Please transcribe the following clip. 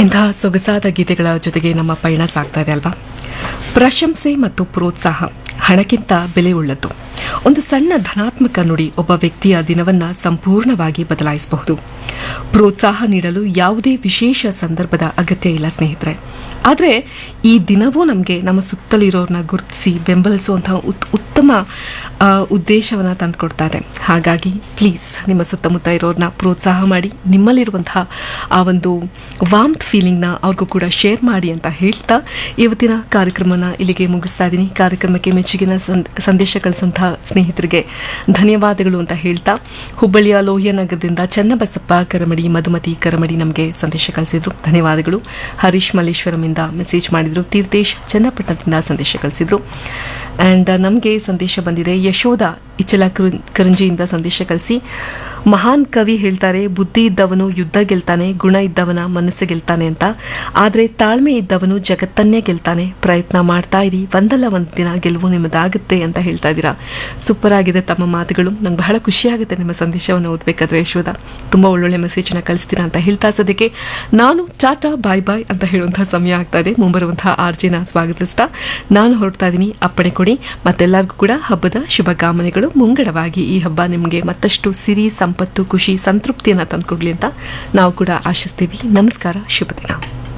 ಇಂತಹ ಸೊಗಸಾದ ಗೀತೆಗಳ ಜೊತೆಗೆ ನಮ್ಮ ಪಯಣ ಸಾಗ್ತಾ ಇದೆ ಅಲ್ವಾ ಪ್ರಶಂಸೆ ಮತ್ತು ಪ್ರೋತ್ಸಾಹ ಹಣಕ್ಕಿಂತ ಬೆಲೆ ಉಳ್ಳದ್ದು ಒಂದು ಸಣ್ಣ ಧನಾತ್ಮಕ ನುಡಿ ಒಬ್ಬ ವ್ಯಕ್ತಿಯ ದಿನವನ್ನ ಸಂಪೂರ್ಣವಾಗಿ ಬದಲಾಯಿಸಬಹುದು ಪ್ರೋತ್ಸಾಹ ನೀಡಲು ಯಾವುದೇ ವಿಶೇಷ ಸಂದರ್ಭದ ಅಗತ್ಯ ಇಲ್ಲ ಸ್ನೇಹಿತರೆ ಆದರೆ ಈ ದಿನವೂ ನಮಗೆ ನಮ್ಮ ಸುತ್ತಲಿರೋರನ್ನ ಗುರುತಿಸಿ ಬೆಂಬಲಿಸುವಂತಹ ಉತ್ ಉತ್ತಮ ಆ, ಉದ್ದೇಶವನ್ನ ತಂದುಕೊಡ್ತಾ ಇದೆ ಹಾಗಾಗಿ ಪ್ಲೀಸ್ ನಿಮ್ಮ ಸುತ್ತಮುತ್ತ ಇರೋರನ್ನ ಪ್ರೋತ್ಸಾಹ ಮಾಡಿ ನಿಮ್ಮಲ್ಲಿರುವಂತಹ ಆ ಒಂದು ವಾಮ್ತ್ ಫೀಲಿಂಗ್ನ ಅವ್ರಿಗೂ ಕೂಡ ಶೇರ್ ಮಾಡಿ ಅಂತ ಹೇಳ್ತಾ ಇವತ್ತಿನ ಕಾರ್ಯಕ್ರಮನ ಇಲ್ಲಿಗೆ ಮುಗಿಸ್ತಾ ಇದ್ದೀನಿ ಕಾರ್ಯಕ್ರಮಕ್ಕೆ ಮೆಚ್ಚುಗಿನ ಸಂದ್- ಸಂದೇಶ ಕಳಿಸಂತಹ ಸ್ನೇಹಿತರಿಗೆ ಧನ್ಯವಾದಗಳು ಅಂತ ಹೇಳ್ತಾ ಹುಬ್ಬಳ್ಳಿಯ ಲೋಹಿಯನಗರದಿಂದ ಚನ್ನಬಸಪ್ಪ ಕರಮಡಿ ಮಧುಮತಿ ಕರಮಡಿ ನಮಗೆ ಸಂದೇಶ ಕಳಿಸಿದ್ರು ಧನ್ಯವಾದಗಳು ಹರೀಶ್ ಮಲ್ಲೇಶ್ವರಮಿಂದ ಮೆಸೇಜ್ ಮಾಡಿದ್ರು ತೀರ್ಥೇಶ್ ಚನ್ನಪಟ್ಟಣದಿಂದ ಸಂದೇಶ ಕಳಿಸಿದ್ರು ಆ್ಯಂಡ್ ನಮಗೆ ಸಂದೇಶ ಬಂದಿದೆ ಯಶೋಧ ಇಚಲ ಕರು- ಕರಂಜಿಯಿಂದ ಸಂದೇಶ ಕಳಿಸಿ ಮಹಾನ್ ಕವಿ ಹೇಳ್ತಾರೆ ಬುದ್ಧಿ ಇದ್ದವನು ಯುದ್ಧ ಗೆಲ್ತಾನೆ ಗುಣ ಇದ್ದವನ ಮನಸ್ಸು ಗೆಲ್ತಾನೆ ಅಂತ ಆದರೆ ತಾಳ್ಮೆ ಇದ್ದವನು ಜಗತ್ತನ್ನೇ ಗೆಲ್ತಾನೆ ಪ್ರಯತ್ನ ಮಾಡ್ತಾ ಇರಿ ಒಂದಲ್ಲ ಒಂದು ದಿನ ಗೆಲುವು ನಿಮ್ಮದಾಗುತ್ತೆ ಅಂತ ಹೇಳ್ತಾ ಇದ್ದೀರಾ ಸೂಪರ್ ಆಗಿದೆ ತಮ್ಮ ಮಾತುಗಳು ನಂಗೆ ಬಹಳ ಖುಷಿಯಾಗುತ್ತೆ ನಿಮ್ಮ ಸಂದೇಶವನ್ನು ಓದಬೇಕಾದ್ರೆ ಯಶೋಧ ತುಂಬ ಒಳ್ಳೊಳ್ಳೆ ಮೆಸೇಜನ್ನ ಕಳಿಸ್ತೀರಾ ಅಂತ ಹೇಳ್ತಾ ಸದ್ಯಕ್ಕೆ ನಾನು ಟಾಟಾ ಬಾಯ್ ಬಾಯ್ ಅಂತ ಹೇಳುವಂತಹ ಸಮಯ ಆಗ್ತಾ ಇದೆ ಮುಂಬರುವಂತಹ ಆರ್ಜಿನ ಸ್ವಾಗತಿಸ್ತಾ ನಾನು ಹೊರಡ್ತಾ ಇದ್ದೀನಿ ಅಪ್ಪಣೆ ಕೊಡಿ ಮತ್ತೆಲ್ಲರಿಗೂ ಕೂಡ ಹಬ್ಬದ ಶುಭಕಾಮನೆಗಳು ಮುಂಗಡವಾಗಿ ಈ ಹಬ್ಬ ನಿಮಗೆ ಮತ್ತಷ್ಟು ಸಿರಿ ಸಂಪತ್ತು ಖುಷಿ ಸಂತೃಪ್ತಿಯನ್ನು ತಂದುಕೊಡ್ಲಿ ಅಂತ ನಾವು ಕೂಡ ಆಶಿಸ್ತೀವಿ ನಮಸ್ಕಾರ ಶುಭ ದಿನ